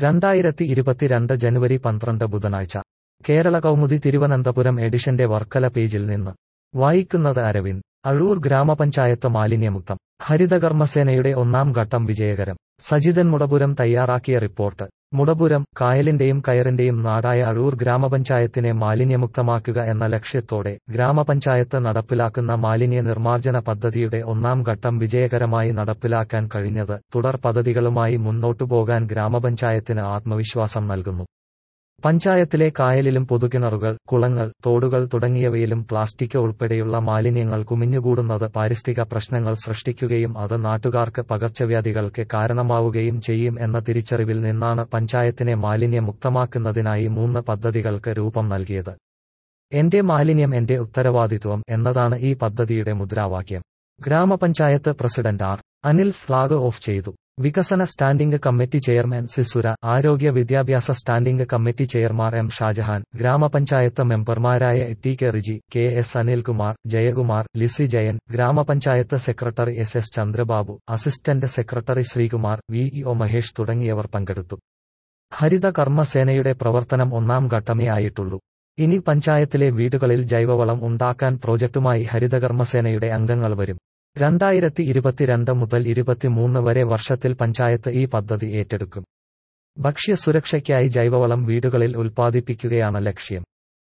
രണ്ടായിരത്തി ഇരുപത്തിരണ്ട് ജനുവരി പന്ത്രണ്ട് ബുധനാഴ്ച കേരള കൗമുദി തിരുവനന്തപുരം എഡിഷന്റെ വർക്കല പേജിൽ നിന്ന് വായിക്കുന്നത് അരവിന്ദ് അഴൂർ ഗ്രാമപഞ്ചായത്ത് മാലിന്യമുക്തം ഹരിതകർമ്മസേനയുടെ ഒന്നാം ഘട്ടം വിജയകരം സജിതൻ മുടപുരം തയ്യാറാക്കിയ റിപ്പോർട്ട് മുടപുരം കായലിന്റെയും കയറിന്റെയും നാടായ അഴൂർ ഗ്രാമപഞ്ചായത്തിനെ മാലിന്യമുക്തമാക്കുക എന്ന ലക്ഷ്യത്തോടെ ഗ്രാമപഞ്ചായത്ത് നടപ്പിലാക്കുന്ന മാലിന്യ നിർമ്മാർജ്ജന പദ്ധതിയുടെ ഒന്നാം ഘട്ടം വിജയകരമായി നടപ്പിലാക്കാൻ കഴിഞ്ഞത് തുടർ പദ്ധതികളുമായി മുന്നോട്ടുപോകാൻ ഗ്രാമപഞ്ചായത്തിന് ആത്മവിശ്വാസം നൽകുന്നു പഞ്ചായത്തിലെ കായലിലും പൊതുകിണറുകൾ കുളങ്ങൾ തോടുകൾ തുടങ്ങിയവയിലും പ്ലാസ്റ്റിക് ഉൾപ്പെടെയുള്ള മാലിന്യങ്ങൾ കുമിഞ്ഞുകൂടുന്നത് പാരിസ്ഥിതിക പ്രശ്നങ്ങൾ സൃഷ്ടിക്കുകയും അത് നാട്ടുകാർക്ക് പകർച്ചവ്യാധികൾക്ക് കാരണമാവുകയും ചെയ്യും എന്ന തിരിച്ചറിവിൽ നിന്നാണ് പഞ്ചായത്തിനെ മാലിന്യമുക്തമാക്കുന്നതിനായി മൂന്ന് പദ്ധതികൾക്ക് രൂപം നൽകിയത് എന്റെ മാലിന്യം എന്റെ ഉത്തരവാദിത്വം എന്നതാണ് ഈ പദ്ധതിയുടെ മുദ്രാവാക്യം ഗ്രാമപഞ്ചായത്ത് president R Anil flag off ചെയ്തു വികസന സ്റ്റാൻഡിംഗ് കമ്മിറ്റി ചെയർമാൻ സിസുര ആരോഗ്യ വിദ്യാഭ്യാസ standing committee chairman M Shajahan ഗ്രാമപഞ്ചായത്ത് മെമ്പർമാരായ T K Riji K S Anilkumar Jayakumar Lissy Jayan ഗ്രാമപഞ്ചായത്ത് secretary S S Chandrababu assistant secretary Sreekumar V E O Mahesh തുടങ്ങിയവർ പങ്കെടുത്തു ഹരിത കർമ്മസേനയുടെ പ്രവർത്തനം ഒന്നാം ഘട്ടമേ ആയിട്ടുള്ളൂ ഇനി പഞ്ചായത്തിലെ വീടുകളിൽ ജൈവവളം ഉണ്ടാക്കാൻ പ്രോജക്റ്റുമായി ഹരിതകർമ്മസേനയുടെ അംഗങ്ങൾ വരും രണ്ടായിരത്തി ഇരുപത്തിരണ്ട് മുതൽ ഇരുപത്തിമൂന്ന് വരെ വർഷത്തിൽ പഞ്ചായത്ത് ഈ പദ്ധതി ഏറ്റെടുക്കും ഭക്ഷ്യസുരക്ഷയ്ക്കായി ജൈവവളം വീടുകളിൽ ഉൽപ്പാദിപ്പിക്കുകയാണ് ലക്ഷ്യം